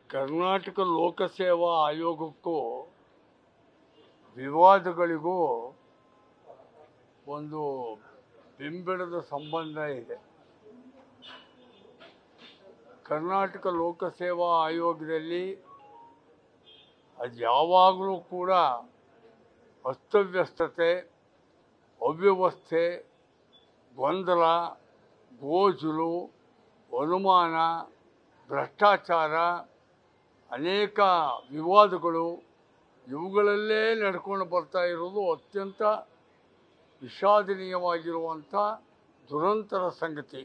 ಕರ್ನಾಟಕ ಲೋಕಸೇವಾ ಆಯೋಗಕ್ಕೂ ವಿವಾದಗಳಿಗೂ ಒಂದು ಬೆಂಬಲದ ಸಂಬಂಧ ಇದೆ ಕರ್ನಾಟಕ ಲೋಕಸೇವಾ ಆಯೋಗದಲ್ಲಿ ಅದು ಯಾವಾಗಲೂ ಕೂಡ ಅಸ್ತವ್ಯಸ್ತತೆ ಅವ್ಯವಸ್ಥೆ ಗೊಂದಲ ಗೋಜಲು ಅನುಮಾನ ಭ್ರಷ್ಟಾಚಾರ ಅನೇಕ ವಿವಾದಗಳು ಇವುಗಳಲ್ಲೇ ನಡ್ಕೊಂಡು ಬರ್ತಾ ಇರೋದು ಅತ್ಯಂತ ವಿಷಾದನೀಯವಾಗಿರುವಂಥ ದುರಂತರ ಸಂಗತಿ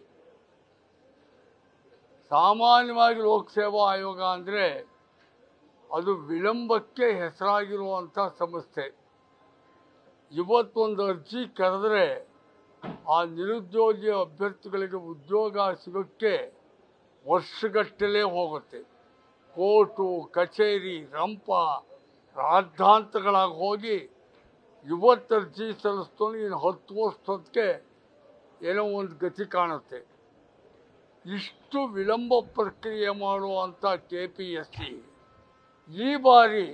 ಸಾಮಾನ್ಯವಾಗಿ ಲೋಕಸೇವಾ ಆಯೋಗ ಅಂದರೆ ಅದು ವಿಳಂಬಕ್ಕೆ ಹೆಸರಾಗಿರುವಂಥ ಸಂಸ್ಥೆ ಇವತ್ತೊಂದು ಅರ್ಜಿ ಕರೆದ್ರೆ ಆ ನಿರುದ್ಯೋಗಿ ಅಭ್ಯರ್ಥಿಗಳಿಗೆ ಉದ್ಯೋಗ ಸಿಗೋಕ್ಕೆ ವರ್ಷಗಟ್ಟಲೆ ಹೋಗುತ್ತೆ ಕೋರ್ಟು ಕಚೇರಿ ರಂಪ ರಾದ್ಧಾಂತಗಳಾಗಿ ಹೋಗಿ ಇವತ್ತು ಅರ್ಜಿ ಸಲ್ಲಿಸ್ಕೊಂಡು ಇನ್ನು ಹತ್ತು ವರ್ಷಕ್ಕೆ ಏನೋ ಒಂದು ಗತಿ ಕಾಣುತ್ತೆ ಇಷ್ಟು ವಿಳಂಬ ಪ್ರಕ್ರಿಯೆ ಮಾಡುವಂಥ ಕೆ ಪಿ ಎಸ್ ಸಿ ಈ ಬಾರಿ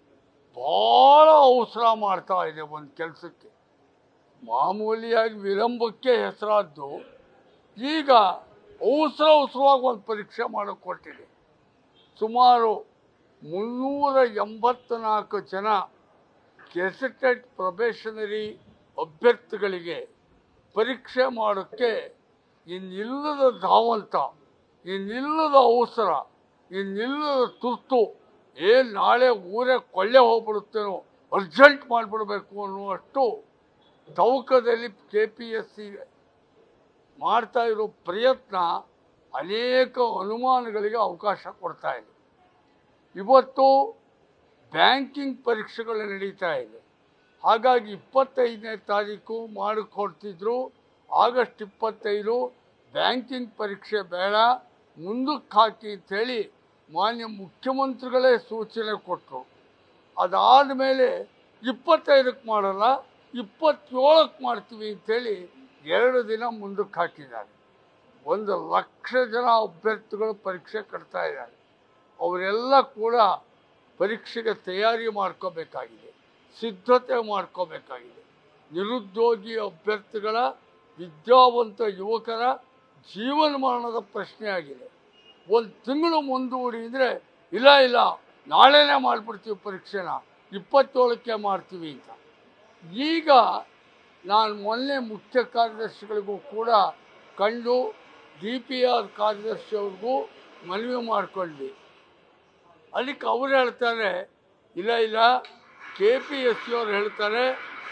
ಭಾಳ ಅವಸರ ಮಾಡ್ತಾ ಇದೆ ಒಂದು ಕೆಲಸಕ್ಕೆ ಮಾಮೂಲಿಯಾಗಿ ವಿಳಂಬಕ್ಕೆ ಹೆಸರಾದ್ದು ಈಗ ಅವಸರ ಅವಸರವಾಗಿ ಒಂದು ಪರೀಕ್ಷೆ ಮಾಡೋಕ್ಕೆ ಕೊಟ್ಟಿದೆ ಸುಮಾರು ಮುನ್ನೂರ ಎಂಬತ್ನಾಲ್ಕು ಜನ ಗೆಸೆಟೆಡ್ ಪ್ರೊಬೇಷನರಿ ಅಭ್ಯರ್ಥಿಗಳಿಗೆ ಪರೀಕ್ಷೆ ಮಾಡೋಕ್ಕೆ ಇನ್ನಿಲ್ಲದ ಧಾವಂತ ಇನ್ನಿಲ್ಲದ ಅವಸರ ಇನ್ನಿಲ್ಲದ ತುರ್ತು ಏನು ನಾಳೆ ಊರೇ ಕೊಳ್ಳೆ ಹೋಗ್ಬಿಡುತ್ತೇನೋ ಅರ್ಜೆಂಟ್ ಮಾಡಿಬಿಡ್ಬೇಕು ಅನ್ನುವಷ್ಟು ತವಕದಲ್ಲಿ ಕೆ ಪಿ ಎಸ್ ಸಿ ಮಾಡ್ತಾ ಇರೋ ಪ್ರಯತ್ನ ಅನೇಕ ಅನುಮಾನಗಳಿಗೆ ಅವಕಾಶ ಕೊಡ್ತಾ ಇದೆ ಇವತ್ತು ಬ್ಯಾಂಕಿಂಗ್ ಪರೀಕ್ಷೆಗಳು ನಡೀತಾ ಇದೆ ಹಾಗಾಗಿ ಇಪ್ಪತ್ತೈದನೇ ತಾರೀಕು ಮಾಡಿಕೊಡ್ತಿದ್ರು ಆಗಸ್ಟ್ ಇಪ್ಪತ್ತೈದು ಬ್ಯಾಂಕಿಂಗ್ ಪರೀಕ್ಷೆ ಬೇಡ ಮುಂದಕ್ಕೆ ಹಾಕಿ ಅಂಥೇಳಿ ಮಾನ್ಯ ಮುಖ್ಯಮಂತ್ರಿಗಳೇ ಸೂಚನೆ ಕೊಟ್ಟರು ಅದಾದ ಮೇಲೆ ಇಪ್ಪತ್ತೈದಕ್ಕೆ ಮಾಡಲ್ಲ ಇಪ್ಪತ್ತೇಳಕ್ಕೆ ಮಾಡ್ತೀವಿ ಅಂಥೇಳಿ ಎರಡು ದಿನ ಮುಂದಕ್ಕೆ ಹಾಕಿದ್ದಾರೆ ಒಂದು ಲಕ್ಷ ಜನ ಅಭ್ಯರ್ಥಿಗಳು ಪರೀಕ್ಷೆ ಕಟ್ತಾ ಇದ್ದಾರೆ ಅವರೆಲ್ಲ ಕೂಡ ಪರೀಕ್ಷೆಗೆ ತಯಾರಿ ಮಾಡ್ಕೋಬೇಕಾಗಿದೆ ಸಿದ್ಧತೆ ಮಾಡ್ಕೋಬೇಕಾಗಿದೆ ನಿರುದ್ಯೋಗಿ ಅಭ್ಯರ್ಥಿಗಳ ವಿದ್ಯಾವಂತ ಯುವಕರ ಜೀವನ ಮರಣದ ಪ್ರಶ್ನೆ ಆಗಿದೆ ಒಂದು ತಿಂಗಳು ಮುಂದೂಡಿ ಅಂದರೆ ಇಲ್ಲ ಇಲ್ಲ ನಾಳೆನೇ ಮಾಡಿಬಿಡ್ತೀವಿ ಪರೀಕ್ಷೆನ ಇಪ್ಪತ್ತೇಳಕ್ಕೆ ಮಾಡ್ತೀವಿ ಅಂತ ಈಗ ನಾನು ಮೊನ್ನೆ ಮುಖ್ಯ ಕಾರ್ಯದರ್ಶಿಗಳಿಗೂ ಕೂಡ ಕಂಡು ಡಿ ಪಿ ಆರ್ ಕಾರ್ಯದರ್ಶಿಯವ್ರಿಗೂ ಮನವಿ ಮಾಡ್ಕೊಂಡ್ವಿ ಅದಕ್ಕೆ ಅವ್ರು ಹೇಳ್ತಾರೆ ಇಲ್ಲ ಇಲ್ಲ ಕೆ ಪಿ ಎಸ್ ಸಿ ಅವ್ರು ಹೇಳ್ತಾರೆ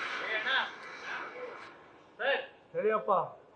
ಸರಿಯಪ್ಪ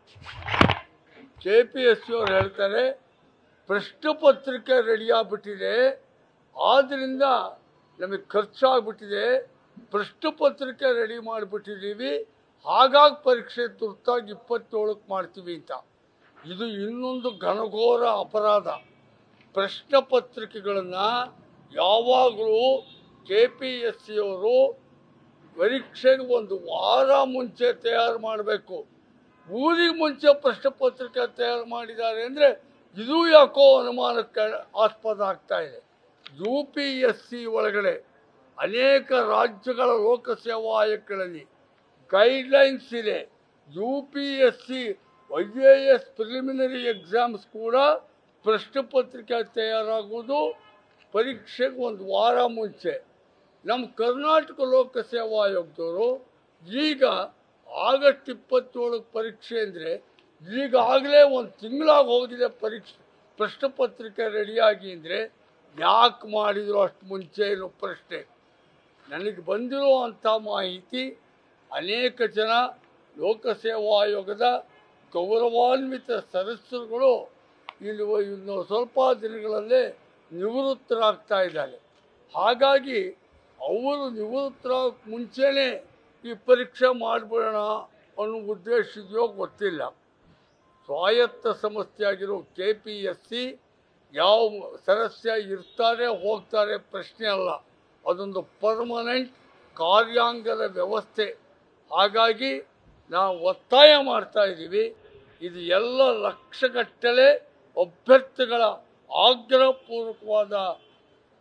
ಕೆ ಪಿ ಎಸ್ ಸಿ ಅವ್ರು ಹೇಳ್ತಾರೆ ಪ್ರಶ್ನೆ ಪತ್ರಿಕೆ ರೆಡಿ ಆಗ್ಬಿಟ್ಟಿದೆ ಆದ್ದರಿಂದ ನಮಗೆ ಖರ್ಚಾಗ್ಬಿಟ್ಟಿದೆ ಪ್ರಶ್ನೆ ಪತ್ರಿಕೆ ರೆಡಿ ಮಾಡಿಬಿಟ್ಟಿದ್ದೀವಿ ಹಾಗಾಗಿ ಪರೀಕ್ಷೆ ತುರ್ತಾಗಿ ಇಪ್ಪತ್ತೇಳಕ್ಕೆ ಮಾಡ್ತೀವಿ ಅಂತ ಇದು ಇನ್ನೊಂದು ಘನಘೋರ ಅಪರಾಧ ಪ್ರಶ್ನೆ ಪತ್ರಿಕೆಗಳನ್ನು ಯಾವಾಗಲೂ ಕೆ ಪಿ ಎಸ್ ಸಿಯವರು ಪರೀಕ್ಷೆಗೆ ಒಂದು ವಾರ ಮುಂಚೆ ತಯಾರು ಮಾಡಬೇಕು ಊರಿಗೆ ಮುಂಚೆ ಪ್ರಶ್ನೆ ಪತ್ರಿಕೆ ತಯಾರು ಮಾಡಿದ್ದಾರೆ ಅಂದರೆ ಇದು ಯಾಕೋ ಅನುಮಾನಕ್ಕೆ ಆಸ್ಪದ ಆಗ್ತಾ ಇದೆ ಯು ಪಿ ಎಸ್ ಸಿ ಒಳಗಡೆ ಅನೇಕ ರಾಜ್ಯಗಳ ಲೋಕಸೇವಾ ಆಯೋಗಗಳಲ್ಲಿ ಗೈಡ್ಲೈನ್ಸ್ ಇದೆ U P S C I A S preliminary exams ಕೂಡ ಪ್ರಶ್ನೆ ಪತ್ರಿಕೆ ತಯಾರಾಗುವುದು ಪರೀಕ್ಷೆಗೆ ಒಂದು ವಾರ ಮುಂಚೆ ನಮ್ಮ ಕರ್ನಾಟಕ ಲೋಕಸೇವಾ ಆಯೋಗದವರು ಈಗ ಆಗಸ್ಟ್ ಇಪ್ಪತ್ತೇಳಕ್ಕೆ ಪರೀಕ್ಷೆ ಅಂದರೆ ಈಗಾಗಲೇ ಒಂದು ತಿಂಗಳಾಗಿ ಹೋಗಿದೆ ಪರೀಕ್ಷೆ ಪ್ರಶ್ನೆ ಪತ್ರಿಕೆ ರೆಡಿಯಾಗಿ ಅಂದರೆ ಯಾಕೆ ಮಾಡಿದ್ರು ಅಷ್ಟು ಮುಂಚೆ ಅನ್ನೋ ಪ್ರಶ್ನೆ ನನಗೆ ಬಂದಿರುವಂಥ ಮಾಹಿತಿ ಅನೇಕ ಜನ ಲೋಕಸೇವಾ ಆಯೋಗದ ಗೌರವಾನ್ವಿತ ಸದಸ್ಯರುಗಳು ಇಲ್ಲಿ ಇನ್ನು ಸ್ವಲ್ಪ ದಿನಗಳಲ್ಲೇ ನಿವೃತ್ತರಾಗ್ತಾ ಇದ್ದಾರೆ ಹಾಗಾಗಿ ಅವರು ನಿವೃತ್ತರ ಮುಂಚೆನೇ ಈ ಪರೀಕ್ಷೆ ಮಾಡಿಬಿಡೋಣ ಅನ್ನೋ ಉದ್ದೇಶ ಇದೆಯೋ ಗೊತ್ತಿಲ್ಲ ಸ್ವಾಯತ್ತ ಸಂಸ್ಥೆಯಾಗಿರೋ ಕೆ ಪಿ ಎಸ್ ಸಿ ಯಾವ ಸದಸ್ಯ ಇರ್ತಾರೆ ಹೋಗ್ತಾರೆ ಪ್ರಶ್ನೆ ಅಲ್ಲ ಅದೊಂದು ಪರ್ಮನೆಂಟ್ ಕಾರ್ಯಾಂಗದ ವ್ಯವಸ್ಥೆ ಹಾಗಾಗಿ ನಾವು ಒತ್ತಾಯ ಮಾಡ್ತಾ ಇದ್ದೀವಿ ಇದು ಎಲ್ಲ ಲಕ್ಷಗಟ್ಟಲೆ ಅಭ್ಯರ್ಥಿಗಳ ಆಗ್ರಹಪೂರ್ವಕವಾದ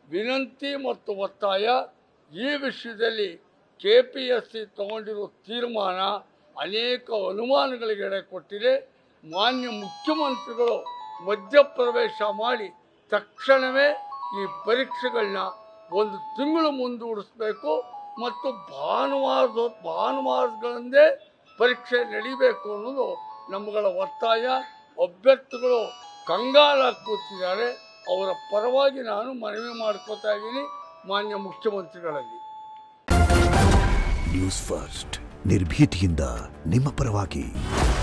ವಿನಂತಿ ಮತ್ತು ಒತ್ತಾಯ ಈ ವಿಷಯದಲ್ಲಿ ಕೆ ಪಿ ಎಸ್ ಸಿ ತಗೊಂಡಿರೋ ತೀರ್ಮಾನ ಅನೇಕ ಅನುಮಾನಗಳಿಗೆ ಎಡೆ ಕೊಟ್ಟಿದೆ ಮಾನ್ಯ ಮುಖ್ಯಮಂತ್ರಿಗಳು ಮಧ್ಯಪ್ರವೇಶ ಮಾಡಿ ತಕ್ಷಣವೇ ಈ ಪರೀಕ್ಷೆಗಳನ್ನ ಒಂದು ತಿಂಗಳು ಮುಂದೂಡಿಸ್ಬೇಕು ಮತ್ತು ಭಾನುವಾರದ ಭಾನುವಾರಗಳಂದೇ ಪರೀಕ್ಷೆ ನಡಿಬೇಕು ಅನ್ನೋದು ನಮ್ಮಗಳ ಒತ್ತಾಯ ಅಭ್ಯರ್ಥಿಗಳು ಕಂಗಾಲಾಗಿ ಕೂತಿದ್ದಾರೆ ಅವರ ಪರವಾಗಿ ನಾನು ಮನವಿ ಮಾಡ್ಕೋತಾ ಇದ್ದೀನಿ ಮಾನ್ಯ ಮುಖ್ಯಮಂತ್ರಿಗಳಲ್ಲಿ ನ್ಯೂಸ್ ಫಸ್ಟ್ ನಿರ್ಭೀತಿಯಿಂದ ನಿಮ್ಮ ಪರವಾಗಿ